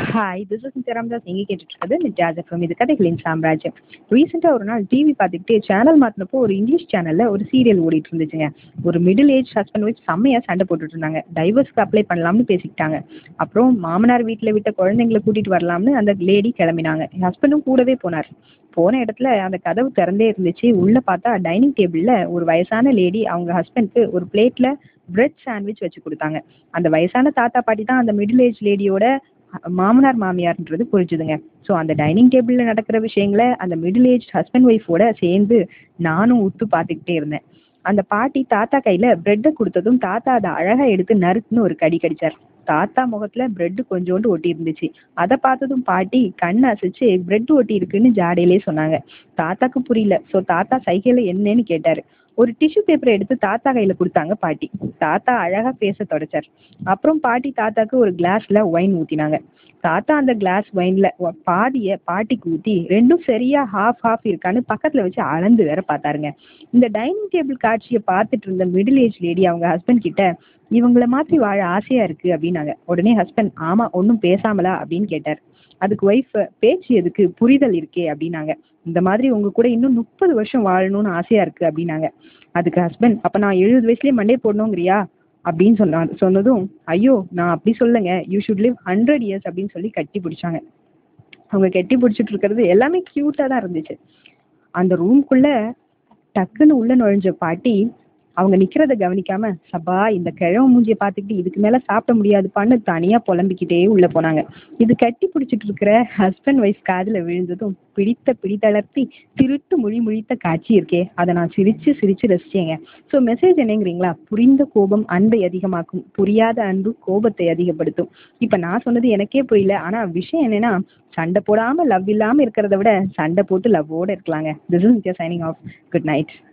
hi this is Nithya Ramadas நீங்கள் கேட்டுட்டு இருக்கிறது நித்யாஸ் எஃப்எம் இது கதைகளின் சாம்ராஜ்யம் ரீசெண்டாக ஒரு நாள் டிவி பார்த்துக்கிட்டு சேனல் மாற்றினப்போ ஒரு இங்கிலீஷ் சேனலில் ஒரு சீரியல் ஓடிட்டு இருந்துச்சுங்க ஒரு மிடில் ஏஜ் ஹஸ்பண்ட் ஒய்ஃப் செம்மையாக சண்டை போட்டுட்டு இருந்தாங்க டைவர்ஸ்க்கு அப்ளை பண்ணலாம்னு பேசிக்கிட்டாங்க அப்புறம் மாமனார் வீட்டில் விட்ட குழந்தைங்களை கூட்டிகிட்டு வரலாம்னு அந்த லேடி கிளம்பினாங்க என் ஹஸ்பண்டும் கூடவே போனார் போன இடத்துல அந்த கதவு திறந்தே இருந்துச்சு உள்ளே பார்த்தா டைனிங் டேபிளில் ஒரு வயசான லேடி அவங்க ஹஸ்பண்ட்க்கு ஒரு பிளேட்டில் பிரெட் சாண்ட்விச் வச்சு கொடுத்தாங்க அந்த வயசான தாத்தா பாட்டி தான் அந்த மிடில் ஏஜ் லேடியோட மாமனார் மாமியார்ன்றது புரிஞ்சுதுங்க ஸோ அந்த டைனிங் டேபிளில் நடக்கிற விஷயங்களை அந்த மிடில் ஏஜ் ஹஸ்பண்ட் ஒய்ஃபோட சேர்ந்து நானும் உத்து பார்த்துக்கிட்டே இருந்தேன் அந்த பாட்டி தாத்தா கையில் ப்ரெட்டை கொடுத்ததும் தாத்தா அதை அழகாக எடுத்து நறுக்குன்னு ஒரு கடி கடிச்சார் தாத்தா முகத்துல பிரெட் கொஞ்சோண்டு ஒட்டி இருந்துச்சு அதை பார்த்ததும் பாட்டி கண் அசைச்சு பிரெட் ஒட்டி இருக்குன்னு ஜாடையிலே சொன்னாங்க தாத்தாக்கு புரியல ஸோ தாத்தா சைக்கிளில் என்னன்னு கேட்டாரு ஒரு டிஷ்யூ பேப்பரை எடுத்து தாத்தா கையில் கொடுத்தாங்க பாட்டி தாத்தா அழகாக பேச தொடச்சார் அப்புறம் பாட்டி தாத்தாக்கு ஒரு கிளாஸில் ஒயின் ஊற்றினாங்க தாத்தா அந்த கிளாஸ் ஒயினில் பாதியை பாட்டிக்கு ஊற்றி ரெண்டும் சரியாக ஹாஃப் ஹாஃப் இருக்கான்னு பக்கத்தில் வச்சு அளந்து வேற பார்த்தாருங்க இந்த டைனிங் டேபிள் காட்சியை பார்த்துட்டு இருந்த மிடில் ஏஜ் லேடி அவங்க ஹஸ்பண்ட் கிட்ட இவங்கள மாதிரி வாழ ஆசையாக இருக்குது அப்படின்னாங்க உடனே ஹஸ்பண்ட் ஆமாம் ஒன்றும் பேசாமலா அப்படின்னு கேட்டார் அதுக்கு ஒய்ஃப் பேச்சு எதுக்கு புரிதல் இருக்கே அப்படின்னாங்க இந்த மாதிரி உங்க கூட இன்னும் முப்பது வருஷம் வாழணும்னு ஆசையா இருக்கு அப்படின்னாங்க அதுக்கு ஹஸ்பண்ட் அப்ப நான் எழுபது வயசுலயே மண்டே போடணுங்கிறியா அப்படின்னு சொன்னா சொன்னதும் ஐயோ நான் அப்படி சொல்லுங்க you should live hundred years அப்படின்னு சொல்லி கட்டி பிடிச்சாங்க அவங்க கட்டி பிடிச்சிட்டு இருக்கிறது எல்லாமே க்யூட்டாக தான் இருந்துச்சு அந்த ரூம்குள்ள டக்குன்னு உள்ள நுழைஞ்ச பாட்டி அவங்க நிக்கிறத கவனிக்காம சபா இந்த கிழவ மூஞ்சியை பார்த்துக்கிட்டு இதுக்கு மேல சாப்பிட முடியாதுப்பான்னு தனியா புலம்பிக்கிட்டே உள்ள போனாங்க இது கட்டி பிடிச்சிட்டு இருக்கிற ஹஸ்பண்ட் ஒய்ஃப் காதுல விழுந்ததும் பிடித்த பிடித்தளர்த்தி திருட்டு மொழி முழித்த காட்சி இருக்கே அதை நான் சிரிச்சு சிரிச்சு ரசிச்சேங்க ஸோ மெசேஜ் என்னங்கிறீங்களா புரிந்த கோபம் அன்பை அதிகமாக்கும் புரியாத அன்பு கோபத்தை அதிகப்படுத்தும் இப்போ நான் சொன்னது எனக்கே புரியல ஆனா விஷயம் என்னன்னா சண்டை போடாம லவ் இல்லாம இருக்கிறத விட சண்டை போட்டு லவ்வோட இருக்கலாங்க this is signing off good night